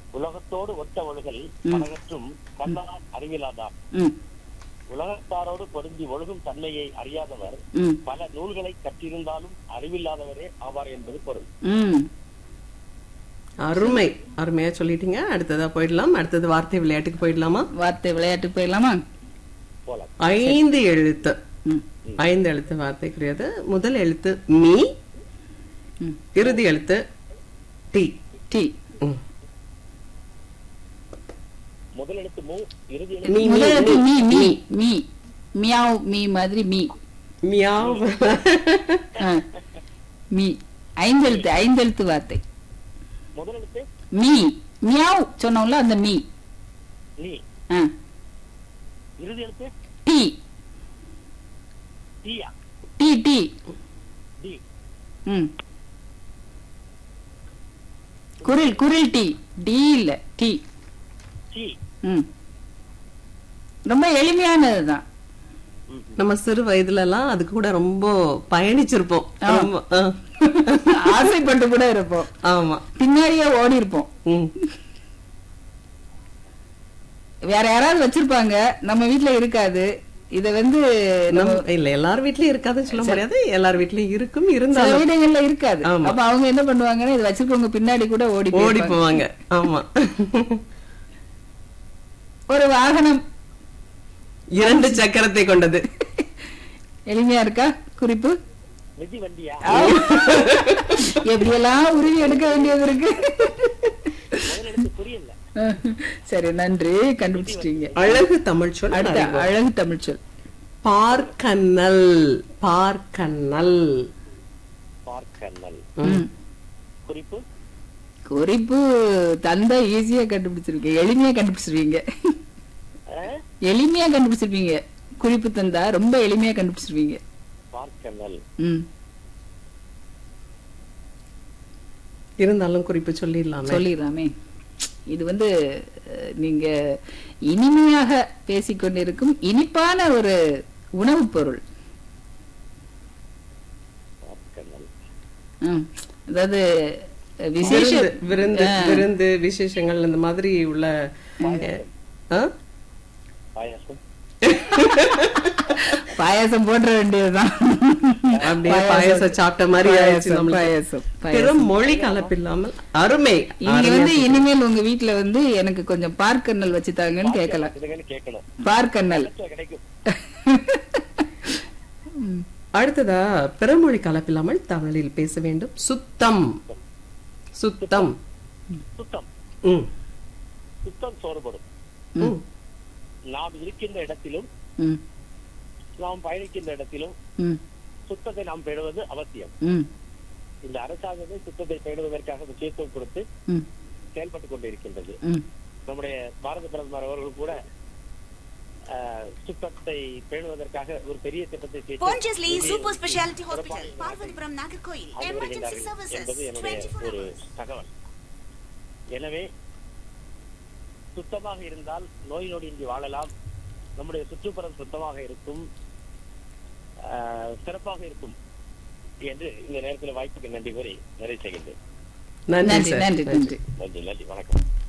உலகத்தோடு ஒத்த ஒழுகல் பலகற்றும் கண்ணால் அறிவிலாதார் ம் உலகத்தாரோடு பொருந்தி ஒழுகும் தன்மையை அறியாதவர் ம் பல நூல்களை கற்றிருந்தாலும் அறிவில்லாதவரே ஆவார் என்பது பொருள் ம் அருமை அருமையா சொல்லிட்டீங்க அடுத்ததா போயிடலாம் அடுத்தது வார்த்தை விளையாட்டுக்கு போயிடலாமா வார்த்தை விளையாட்டு போயிடலாமா போலாம் ஐந்து எழுத்து ம் ஐந்து எழுத்து வார்த்தைக்குரியது முதல் எழுத்து மீ ம். இறுதி எழுத்து டி டி ம். முதல் எழுத்து மூ இறுதி எழுத்து மீ மீ முதலெழுத்து மீ மீ மீ மீ மியாவ் மீ மாதிரி மீ மியாவ் ஆ. மீ ஐந்தெழுத்து ஐந்தெழுத்து வார்த்தை முதல் எழுத்து மீ மியாவ் சொன்னோம்ல அந்த மீ நீ ஆ. இறுதி எழுத்து டி தீயா டி டி டி ம் குரில் குரில் டி டி இல்ல டி டி ம் ரொம்ப எளிமையானதுதான் நம்ம சிறு வயதுல எல்லாம் அது கூட ரொம்ப பயணிச்சிருப்போம் ரொம்ப ஆ. ஆசைப்பட்டு கூட இருப்போம் ஆமா பின்னாடியே ஓடி இருப்போம் ம். வேற யாராவது வச்சிருப்பாங்க நம்ம வீட்ல இருக்காது இத வந்து நம்ம நம்ம இல்ல எல்லார் வீட்லயும் இருக்காதுன்னு சொல்ல முடியாது எல்லார் வீட்லயும் இருக்கும் சில இருந்தாலும் வீடுகள்ல இருக்காது ஆமா. அப்ப அவங்க என்ன பண்ணுவாங்கன்னா இது வச்சிருக்கவங்க பின்னாடி கூட ஓடி ஓடி போயிருப்பாங்க. போவாங்க ஆமா ஒரு வாகனம் இரண்டு சக்கரத்தை கொண்டது எளிமையா இருக்கா குறிப்பு மிதி வண்டியா எப்படியெல்லாம் உருவி எடுக்க வேண்டியது இருக்கு முதல் எழுத்து புரியல சரி நன்றி கண்டுபிடிச்சிட்டீங்க அழகு தமிழ் சொல் அடுத்த அறிவோம். அழகு தமிழ் சொல் பார்க்கண்ணல் பார்க்கண்ணல் பார்க்கண்ணல் ம். குறிப்பு குறிப்பு தந்தா ஈஸியா கண்டுபிடிச்சிருக்கீங்க எளிமையா கண்டுபிடிச்சிருவீங்க ஆ? எளிமையா கண்டுபிடிச்சிருப்பீங்க குறிப்பு தந்தா ரொம்ப எளிமையா கண்டுபிடிச்சிருவீங்க பார்க்கண்ணல் ம் இருந்தாலும் குறிப்பு சொல்லிடலாமே சொல்லிடலாமே இது வந்து அஹ், நீங்க இனிமையாக பேசிக்கொண்டிருக்கும் இனிப்பான ஒரு உணவுப் பொருள் பார்க்கண்ணல் ம். அதாவது அஹ், விசேஷ விருந்து விருந்து ஆ. விருந்து விசேஷங்கள் இந்த மாதிரி உள்ள ஆ? பாயாசம் பாயாசம் போன்ற வேண்டியதுதான் அப்படியே பாயாசம் சாப்பிட்ட மாதிரி ஆயிடுச்சு பாயாசம், நம்மளுக்கு. பாயாசம், பாயாசம். பெரும் மொழி கலப்பில்லாமல் அருமை இங்க வந்து இனிமேல் உங்க வீட்ல வந்து எனக்கு கொஞ்சம் பார்க்கண்ணல் வச்சு தாங்கன்னு கேட்கலாம் இதுங்கன்னு கேட்கணும் பார்க்கண்ணல் கிடைக்கும் அடுத்ததா பிறமொழி கலப்பில்லாமல் தமிழில் பேச வேண்டும் சுத்தம் சுத்தம் சுத்தம் ம். சுத்தம் சோறுபடும் ம். நாம் இருக்கின்ற இடத்திலும் ம், நாம் பயணிக்கின்ற இடத்திலும் ம், சுத்தத்தை நாம் பேணுவது அவசியம் ம், இந்த அரசாங்கமே சுத்தத்தை பேணுவதற்காக முக்கியத்துவம் கொடுத்து ம், செயல்பட்டுக் கொண்டிருக்கின்றது ம். நம்முடைய பாரத பிரதமர் அவர்கள் கூட அஹ், சுத்தத்தை பேணுவதற்காக ஒரு பெரிய திட்டத்தை தீட்டி Pondicherry இந்திய Super Speciality Hospital, சிறப்பாக பார்வதிபுரம் நாகர்கோயில் ஆண்டு எமர்ஜென்சி வருகின்றார்கள் சர்வீசஸ் என்பது என்னுடைய 24 ஒரு hours தகவல் எனவே சுத்தமாக இருந்தால் நோய் நொடியின்றி வாழலாம் நம்முடைய சுற்றுப்புறம் சுத்தமாக இருக்கும் ஆஹ், சிறப்பாக இருக்கும் என்று இந்த நேரத்தில் வாய்ப்புக்கு நன்றி கூறி நிறைவு செய்கின்றேன் நன்றி நன்றி சார் நன்றி நன்றி நன்றி நன்றி வணக்கம்